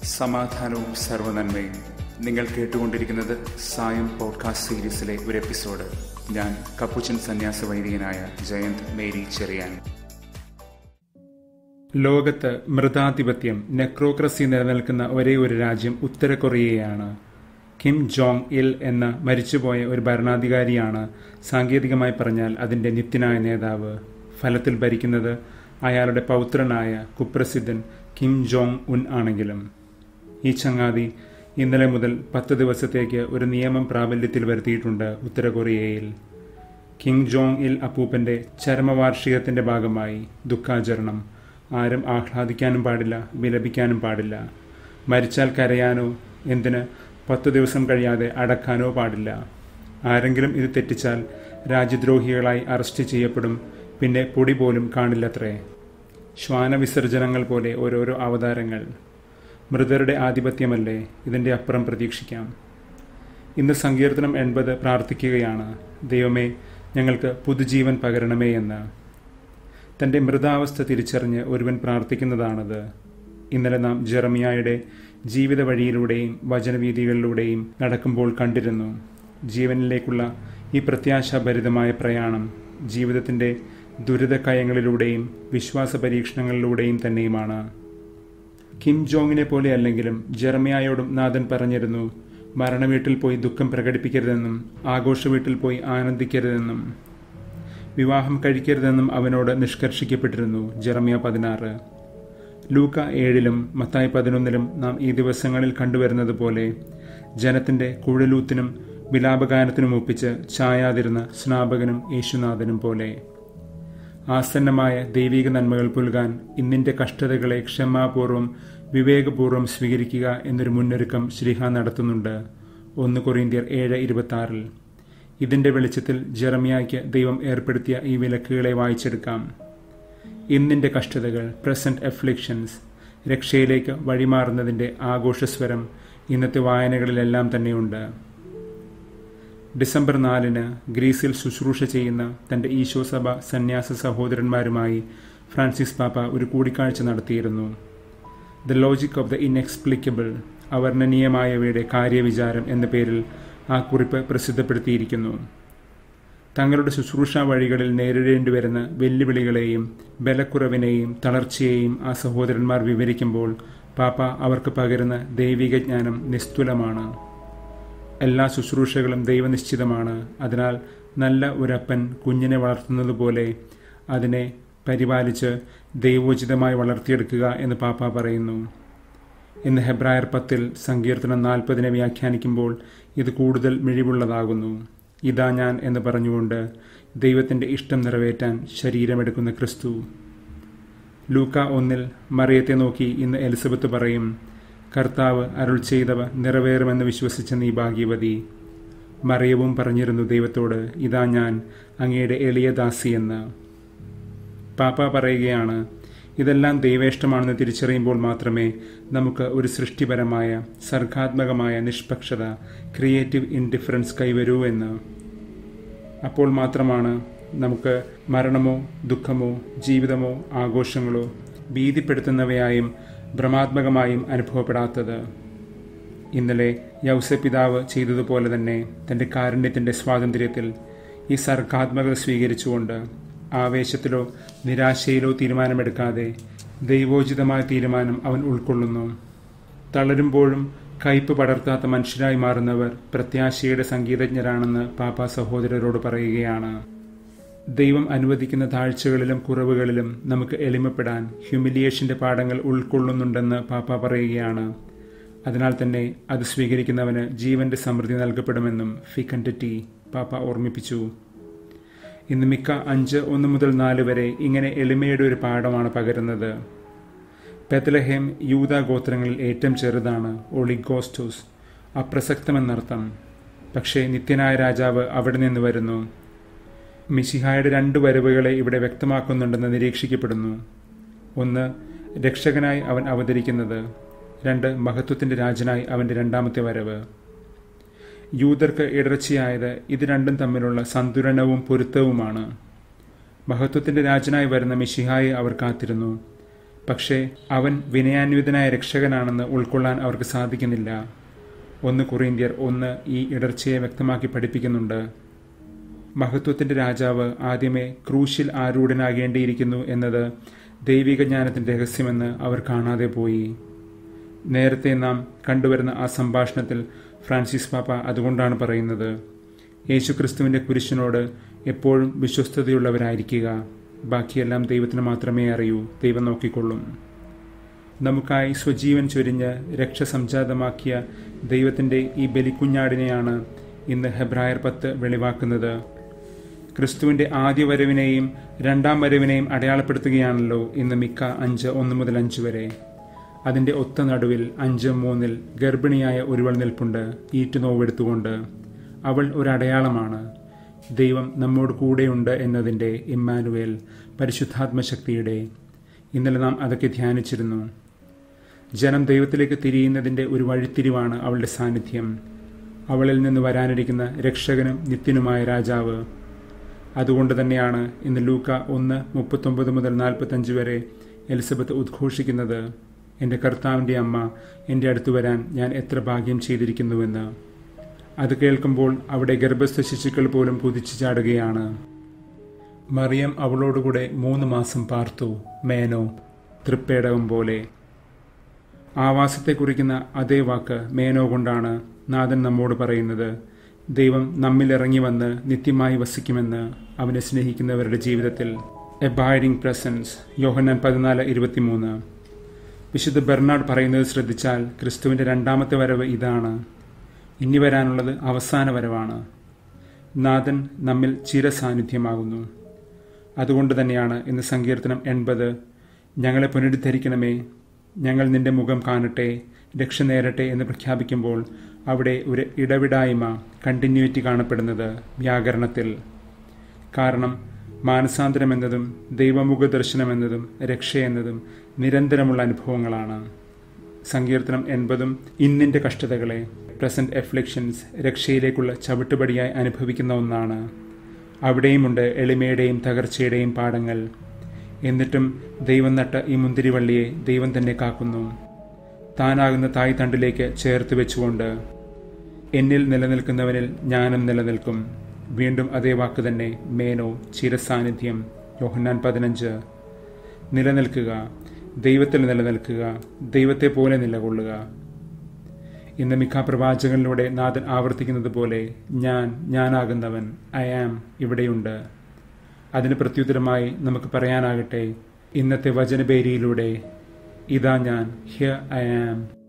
സമാധാനവും സർവനന്മയും നിങ്ങൾ കേട്ടുകൊണ്ടിരിക്കുന്നത് സായം പോഡ്കാസ്റ്റ് സീരീസിലെ ഒരു എപ്പിസോഡ് ഞാൻ കപ്പുച്ചൻ സന്യാസ വൈദികനായ ജയന്ത് മേരി ചെറിയാൻ ലോകത്ത് മൃതാധിപത്യം നെക്രോക്രസി നിലനിൽക്കുന്ന ഒരേ ഒരു രാജ്യം ഉത്തര കൊറിയയാണ് കിം ജോങ് ഇൽ എന്ന മരിച്ചുപോയ ഒരു ഭരണാധികാരിയാണ് സാങ്കേതികമായി പറഞ്ഞാൽ അതിൻ്റെ നിത്യനായ നേതാവ് ഫലത്തിൽ ഭരിക്കുന്നത് അയാളുടെ പൗത്രനായ കുപ്രസിദ്ധൻ കിം ജോങ് ഉൻ ആണെങ്കിലും ഈ ചങ്ങാതി ഇന്നലെ മുതൽ പത്ത് ദിവസത്തേക്ക് ഒരു നിയമം പ്രാബല്യത്തിൽ വരുത്തിയിട്ടുണ്ട് ഉത്തര കൊറിയയിൽ കിം ജോങ് ഇൽ അപ്പൂപ്പൻ്റെ ചരമവാർഷികത്തിൻ്റെ ഭാഗമായി ദുഃഖാചരണം ആരും ആഹ്ലാദിക്കാനും പാടില്ല വിലപിക്കാനും പാടില്ല മരിച്ചാൽ കരയാനോ എന്തിന് പത്തു ദിവസം കഴിയാതെ അടക്കാനോ പാടില്ല ആരെങ്കിലും ഇത് തെറ്റിച്ചാൽ രാജ്യദ്രോഹികളായി അറസ്റ്റ് ചെയ്യപ്പെടും പിന്നെ പൊടി പോലും കാണില്ലത്രേ ശ്വാനവിസർജനങ്ങൾ പോലെ ഓരോരോ അവതാരങ്ങൾ മൃതരുടെ ആധിപത്യമല്ലേ ഇതിൻ്റെ അപ്പുറം പ്രതീക്ഷിക്കാം ഇന്ന് സങ്കീർത്തനം എൺപത് പ്രാർത്ഥിക്കുകയാണ് ദൈവമേ ഞങ്ങൾക്ക് പുതുജീവൻ പകരണമേ എന്ന് തൻ്റെ മൃതാവസ്ഥ തിരിച്ചറിഞ്ഞ് ഒരുവൻ പ്രാർത്ഥിക്കുന്നതാണത് ഇന്നലെ നാം ജെറമിയായുടെ ജീവിത വഴിയിലൂടെയും വചനവീതികളിലൂടെയും നടക്കുമ്പോൾ കണ്ടിരുന്നു ജീവനിലേക്കുള്ള ഈ പ്രത്യാശാഭരിതമായ പ്രയാണം ജീവിതത്തിൻ്റെ ദുരിതക്കയങ്ങളിലൂടെയും വിശ്വാസ പരീക്ഷണങ്ങളിലൂടെയും തന്നെയുമാണ് കിം ജോങ്ങിനെ പോലെ അല്ലെങ്കിലും ജെറമിയായോടും നാഥൻ പറഞ്ഞിരുന്നു മരണവീട്ടിൽ പോയി ദുഃഖം പ്രകടിപ്പിക്കരുതെന്നും ആഘോഷ വീട്ടിൽ പോയി ആനന്ദിക്കരുതെന്നും വിവാഹം കഴിക്കരുതെന്നും അവനോട് നിഷ്കർഷിക്കപ്പെട്ടിരുന്നു ജെറമിയ പതിനാറ് ലൂക്ക ഏഴിലും മത്തായി പതിനൊന്നിലും നാം ഈ ദിവസങ്ങളിൽ കണ്ടുവരുന്നത് പോലെ ജനത്തിൻ്റെ കുഴലൂത്തിനും വിലാപഗാനത്തിനും ഒപ്പിച്ച് ചായാതിരുന്ന സ്നാപകനും യേശുനാഥനും പോലെ ആസന്നമായ ദൈവിക നന്മകൾ പുൽകാൻ ഇന്നിൻ്റെ കഷ്ടതകളെ ക്ഷമാപൂർവം വിവേകപൂർവം സ്വീകരിക്കുക എന്നൊരു മുന്നൊരുക്കം ശ്രീഹ നടത്തുന്നുണ്ട് ഒന്ന് കൊറിയന്ത്യർ ഏഴ് ഇരുപത്തി ആറിൽ ഇതിൻ്റെ വെളിച്ചത്തിൽ ജെറമിയായ്ക്ക് ദൈവം ഏർപ്പെടുത്തിയ ഈ വിലക്കുകളെ വായിച്ചെടുക്കാം ഇന്നിൻ്റെ കഷ്ടതകൾ പ്രസന്റ് എഫ്ലിക്ഷൻസ് രക്ഷയിലേക്ക് വഴിമാറുന്നതിൻ്റെ ആഘോഷസ്വരം ഇന്നത്തെ വായനകളിലെല്ലാം തന്നെയുണ്ട് ഡിസംബർ നാലിന് ഗ്രീസിൽ ശുശ്രൂഷ ചെയ്യുന്ന തൻ്റെ ഈശോ സഭ സന്യാസ സഹോദരന്മാരുമായി ഫ്രാൻസിസ് പാപ്പ ഒരു കൂടിക്കാഴ്ച നടത്തിയിരുന്നു the logic of the inexplicable അവർണ്ണനീയമായവയുടെ കാര്യവിചാരം എന്ന പേരിൽ ആ കുറിപ്പ് പ്രസിദ്ധപ്പെടുത്തിയിരിക്കുന്നു തങ്ങളുടെ ശുശ്രൂഷ വഴികളിൽ നേരിടേണ്ടി വരുന്ന വെല്ലുവിളികളെയും ബലക്കുറവിനെയും തളർച്ചയെയും ആ സഹോദരന്മാർ വിവരിക്കുമ്പോൾ പാപ്പ അവർക്ക് പകരുന്ന ദൈവിക ജ്ഞാനം നിസ്തുലമാണ് എല്ലാ ശുശ്രൂഷകളും ദൈവനിശ്ചിതമാണ് അതിനാൽ നല്ല ഒരപ്പൻ കുഞ്ഞിനെ വളർത്തുന്നത് പോലെ അതിനെ പരിപാലിച്ച് ദൈവോചിതമായി വളർത്തിയെടുക്കുക എന്ന് പാപ്പ പറയുന്നു ഇന്ന് ഹെബ്രായർ പത്തിൽ സങ്കീർത്തനം നാൽപ്പതിനെ വ്യാഖ്യാനിക്കുമ്പോൾ ഇത് കൂടുതൽ മിഴിവുള്ളതാകുന്നു ഇതാ ഞാൻ എന്ന് പറഞ്ഞുകൊണ്ട് ദൈവത്തിൻ്റെ ഇഷ്ടം നിറവേറ്റാൻ ശരീരമെടുക്കുന്ന ക്രിസ്തു ലൂക്ക ഒന്നിൽ മറിയത്തെ നോക്കി ഇന്ന് എലിസബത്ത് പറയും കർത്താവ് അരുൾ ചെയ്തവ നിറവേറുമെന്ന് വിശ്വസിച്ച നീ ഭാഗ്യവതി മറിയവും പറഞ്ഞിരുന്നു ദൈവത്തോട് ഇതാ ഞാൻ അങ്ങയുടെ എളിയ ദാസിയെന്ന് പാപ്പ പറയുകയാണ് ഇതെല്ലാം ദൈവേഷ്ടമാണെന്ന് തിരിച്ചറിയുമ്പോൾ മാത്രമേ നമുക്ക് ഒരു സൃഷ്ടിപരമായ സർഗാത്മകമായ നിഷ്പക്ഷത ക്രിയേറ്റീവ് ഇൻഡിഫറൻസ് കൈവരൂ എന്ന് അപ്പോൾ മാത്രമാണ് നമുക്ക് മരണമോ ദുഃഖമോ ജീവിതമോ ആഘോഷങ്ങളോ ഭീതിപ്പെടുത്തുന്നവയായും ഭ്രമാത്മകമായും അനുഭവപ്പെടാത്തത് ഇന്നലെ യൗസപിതാവ് ചെയ്തതുപോലെ തന്നെ തൻ്റെ കാരുണ്യത്തിൻ്റെ സ്വാതന്ത്ര്യത്തിൽ ഈ സർഗാത്മകത സ്വീകരിച്ചുകൊണ്ട് ആവേശത്തിലോ നിരാശയിലോ തീരുമാനമെടുക്കാതെ ദൈവോചിതമായ തീരുമാനം അവൻ ഉൾക്കൊള്ളുന്നു തളരുമ്പോഴും കയ്പ് പടർത്താത്ത മനുഷ്യരായി മാറുന്നവർ പ്രത്യാശയുടെ സംഗീതജ്ഞരാണെന്ന് പാപ്പ സഹോദരരോട് പറയുകയാണ് ദൈവം അനുവദിക്കുന്ന താഴ്ചകളിലും കുറവുകളിലും നമുക്ക് എളിമപ്പെടാൻ ഹ്യൂമിലിയേഷന്റെ പാഠങ്ങൾ ഉൾക്കൊള്ളുന്നുണ്ടെന്ന് പാപ്പ പറയുകയാണ് അതിനാൽ തന്നെ അത് സ്വീകരിക്കുന്നവന് ജീവന്റെ സമൃദ്ധി നൽകപ്പെടുമെന്നും ഫിക്കൻറ്റി പാപ്പ ഓർമ്മിപ്പിച്ചു ഇന്ന് മിക്ക അഞ്ച് ഒന്ന് മുതൽ നാല് വരെ ഇങ്ങനെ എളിമയുടെ ഒരു പാഠമാണ് പകരുന്നത് പെത്തലഹേം യൂത ഗോത്രങ്ങളിൽ ഏറ്റവും ചെറുതാണ് ഒളിഗോസ്റ്റോസ് അപ്രസക്തമെന്നർത്ഥം പക്ഷേ നിത്യനായ രാജാവ് അവിടെ നിന്ന് വരുന്നു മിശിഹായുടെ രണ്ട് വരവുകളെ ഇവിടെ വ്യക്തമാക്കുന്നുണ്ടെന്ന് നിരീക്ഷിക്കപ്പെടുന്നു ഒന്ന് രക്ഷകനായി അവൻ അവതരിക്കുന്നത് രണ്ട് മഹത്വത്തിൻ്റെ രാജനായി അവൻ്റെ രണ്ടാമത്തെ വരവ് യൂതർക്ക് ഇടർച്ചയായത് ഇത് രണ്ടും തമ്മിലുള്ള സന്തുലനവും പൊരുത്തവുമാണ് മഹത്വത്തിൻ്റെ രാജനായി വരുന്ന മിഷിഹായെ അവർ കാത്തിരുന്നു പക്ഷേ അവൻ വിനയാന്വിതനായ രക്ഷകനാണെന്ന് ഉൾക്കൊള്ളാൻ അവർക്ക് സാധിക്കുന്നില്ല ഒന്ന് കൊറിയന്ത്യർ ഒന്ന് ഈ ഇടർച്ചയെ വ്യക്തമാക്കി പഠിപ്പിക്കുന്നുണ്ട് മഹത്വത്തിന്റെ രാജാവ് ആദ്യമേ ക്രൂശിൽ ആരൂഢനാകേണ്ടിയിരിക്കുന്നു എന്നത് ദൈവിക ജ്ഞാനത്തിന്റെ രഹസ്യമെന്ന് അവർ കാണാതെ പോയി നേരത്തെ നാം കണ്ടുവരുന്ന ആ സംഭാഷണത്തിൽ ഫ്രാൻസിസ് പാപ്പ അതുകൊണ്ടാണ് പറയുന്നത് യേശുക്രിസ്തുവിന്റെ കുരിശിനോട് എപ്പോഴും വിശ്വസ്തതയുള്ളവരായിരിക്കുക ബാക്കിയെല്ലാം ദൈവത്തിന് മാത്രമേ അറിയൂ ദൈവം നോക്കിക്കൊള്ളും നമുക്കായി സ്വജീവൻ ചൊരിഞ്ഞ് രക്ഷ സംജാതമാക്കിയ ദൈവത്തിന്റെ ഈ ബലിക്കുഞ്ഞാടിനെയാണ് ഇന്ന് ഹെബ്രായർ പത്ത് വെളിവാക്കുന്നത് ക്രിസ്തുവിന്റെ ആദ്യ വരവിനെയും രണ്ടാം വരവിനെയും അടയാളപ്പെടുത്തുകയാണല്ലോ ഇന്ന് മിക്ക അഞ്ച് ഒന്ന് മുതൽ അഞ്ച് വരെ അതിന്റെ ഒത്ത നടുവിൽ അഞ്ച് മൂന്നിൽ ഗർഭിണിയായ ഒരുവൾ നിൽപ്പുണ്ട് ഈറ്റു നോവെടുത്തുകൊണ്ട് അവൾ ഒരു അടയാളമാണ് ദൈവം നമ്മോട് കൂടെയുണ്ട് എന്നതിൻ്റെ ഇമ്മാനുവേൽ പരിശുദ്ധാത്മശക്തിയുടെ ഇന്നലെ നാം അതൊക്കെ ധ്യാനിച്ചിരുന്നു ജനം ദൈവത്തിലേക്ക് തിരിയുന്നതിൻ്റെ ഒരു വഴിത്തിരിവാണ് അവളുടെ സാന്നിധ്യം അവളിൽ നിന്ന് വരാനിരിക്കുന്ന രക്ഷകനും നിത്യനുമായ രാജാവ് അതുകൊണ്ട് തന്നെയാണ് ഇന്ന് ലൂക്ക ഒന്ന് മുപ്പത്തൊമ്പത് മുതൽ നാൽപ്പത്തഞ്ച് വരെ എലിസബത്ത് ഉദ്ഘോഷിക്കുന്നത് എൻ്റെ കർത്താവിൻ്റെ അമ്മ എൻ്റെ അടുത്ത് വരാൻ ഞാൻ എത്ര ഭാഗ്യം ചെയ്തിരിക്കുന്നുവെന്ന് അത് കേൾക്കുമ്പോൾ അവിടെ ഗർഭസ്ഥ ശിശുക്കൾ പോലും കുതിച്ചു ചാടുകയാണ് മറിയം അവളോടുകൂടെ മൂന്ന് മാസം പാർത്തു മേനോ തൃപ്പേടകം പോലെ ആവാസത്തെ കുറിക്കുന്ന അതേ വാക്ക് മേനോ കൊണ്ടാണ് നാഥൻ നമ്മോട് പറയുന്നത് ദൈവം നമ്മിൽ ഇറങ്ങി വന്ന് നിത്യമായി വസിക്കുമെന്ന് അവനെ സ്നേഹിക്കുന്നവരുടെ ജീവിതത്തിൽ എബൈഡിംഗ് പ്രസൻസ് യോഹന്നാൻ പതിനാല് ഇരുപത്തിമൂന്ന് വിശുദ്ധ ബെർണാഡ് പറയുന്നത് ശ്രദ്ധിച്ചാൽ ക്രിസ്തുവിൻ്റെ രണ്ടാമത്തെ വരവ് ഇതാണ് ഇനി വരാനുള്ളത് അവസാന വരവാണ് നാഥൻ നമ്മിൽ ചിരസാന്നിധ്യമാകുന്നു അതുകൊണ്ട് തന്നെയാണ് ഇന്ന് സങ്കീർത്തനം എൺപത് ഞങ്ങളെ പുനരുദ്ധരിക്കണമേ ഞങ്ങൾ നിന്റെ മുഖം കാണട്ടെ രക്ഷ നേരട്ടെ എന്ന് പ്രഖ്യാപിക്കുമ്പോൾ അവിടെ ഒരു ഇടവിടായ്മ കണ്ടിന്യൂറ്റി കാണപ്പെടുന്നത് വ്യാകരണത്തിൽ കാരണം മാനസാന്തരം എന്നതും ദൈവമുഖ ദർശനം എന്നതും രക്ഷയെന്നതും നിരന്തരമുള്ള അനുഭവങ്ങളാണ് സങ്കീർത്തനം എൺപതും ഇന്നിൻ്റെ കഷ്ടതകളെ പ്രസന്റ് എഫ്ലിക്ഷൻസ് രക്ഷയിലേക്കുള്ള ചവിട്ടുപടിയായി അനുഭവിക്കുന്ന ഒന്നാണ് അവിടെയുമുണ്ട് എളിമയുടെയും തകർച്ചയുടെയും പാഠങ്ങൾ എന്നിട്ടും ദൈവം നട്ട ഈ മുന്തിരിവള്ളിയെ ദൈവം തന്നെ കാക്കുന്നു താനാകുന്ന തായ് തണ്ടിലേക്ക് ചേർത്ത് വെച്ചുകൊണ്ട് എന്നിൽ നിലനിൽക്കുന്നവനിൽ ഞാനും നിലനിൽക്കും വീണ്ടും അതേ വാക്ക് തന്നെ മേനോ ചിരസാന്നിധ്യം യോഹന്നാൻ പതിനഞ്ച് നിലനിൽക്കുക ദൈവത്തിൽ നിലനിൽക്കുക ദൈവത്തെ പോലെ നിലകൊള്ളുക ഇന്ന് മിക്ക പ്രവാചകനിലൂടെ നാഥൻ ആവർത്തിക്കുന്നത് പോലെ ഞാൻ ഞാനാകുന്നവൻ ഐ ആം ഇവിടെയുണ്ട് അതിന് പ്രത്യുത്തരമായി നമുക്ക് പറയാനാകട്ടെ ഇന്നത്തെ വചനബേരിയിലൂടെ ഇതാ ഞാൻ ഹിയർ ഐ ആം